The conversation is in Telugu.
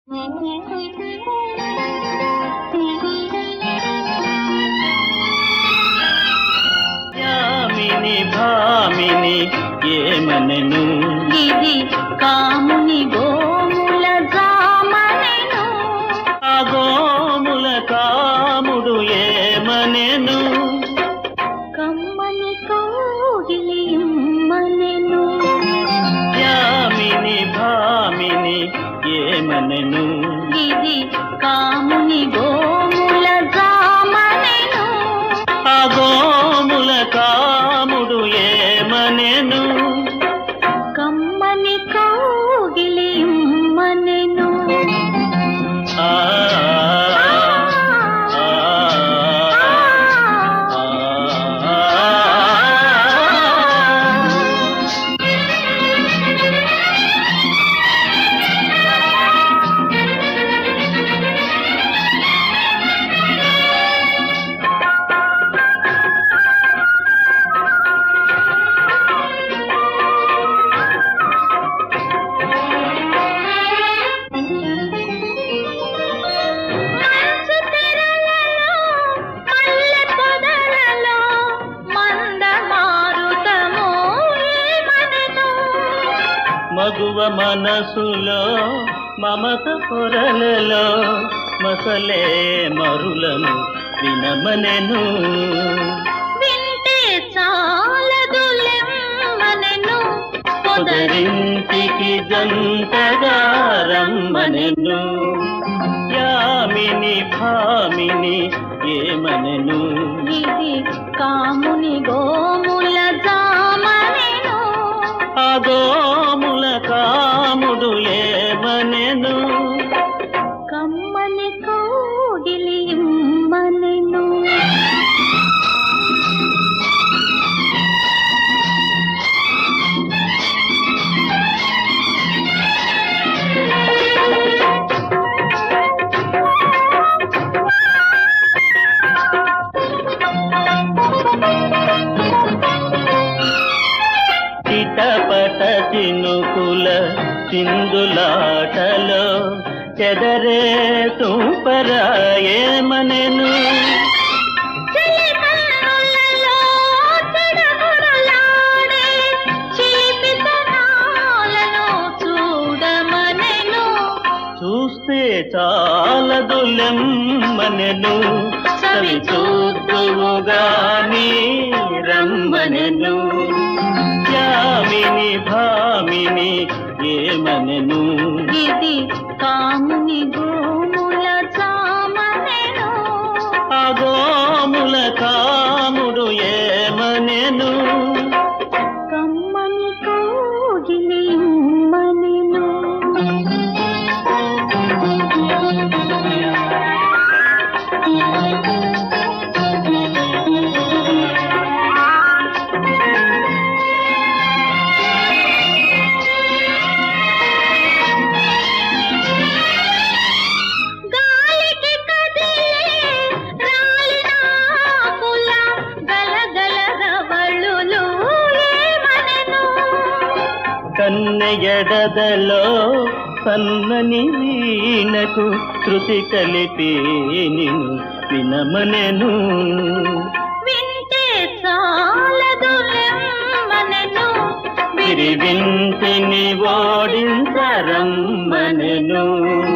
యామిని భామిని ఏమనెను ఇది కాముని గోముల జామనెను ఆ గోముల కాముడు ఏమనెను కమ్మని కోగిలి ఇమ్మనెను యామిని భామిని ఏమనెను ఇది కాముని గోముల జామనెను ఆ గోముల కాముడు ఏమనెను కమ్మని కోగిలి ఇమ్మనెను ఆ ఆ, ఆ. మంచు తెరలలో, మల్లె పొదలలో, మంద మారుతము ఏమనెను? మగువ మనసులో మమత పొరలలో మసలే మరులను వినమనెను వింటే చాలదులెమ్మనెను. పొదరింటికి జంటగా రమ్మనెను యామిని భామిని ఏమనెను ఇది కాముని గోముల జామనెను ఆ గోముల కాముడు ఏమనెను కమ్మని కోగిలి ఇమ్మనెను చిటపట చినుకుల చిందులాటలో చెదరే సూపర ఏమనెను చెలి కన్నులలో చెడగొడలాడే చిలిపితనాలను చూడమనెను. చూస్తే చాలదులెమ్మనెను సవి చూద్దువుగాని రమ్మనెను యామిని భామిని ఏమనెను ఇది కాముని గోముల చామనెను ఆ గోముల కాముడు ఏమనెను కమ్మని కోగిలి ఇమ్మనెను గాలికి కదిలే రాలినాకుల గలగల రవళులు ఏమనెను కన్నెయడదలో సన్నని వీణకు శృతి కలిపి నిన్ను వినమనెను వింటే చాలదులెమ్మనెను విరివింటిని ఓడించరమ్మనెను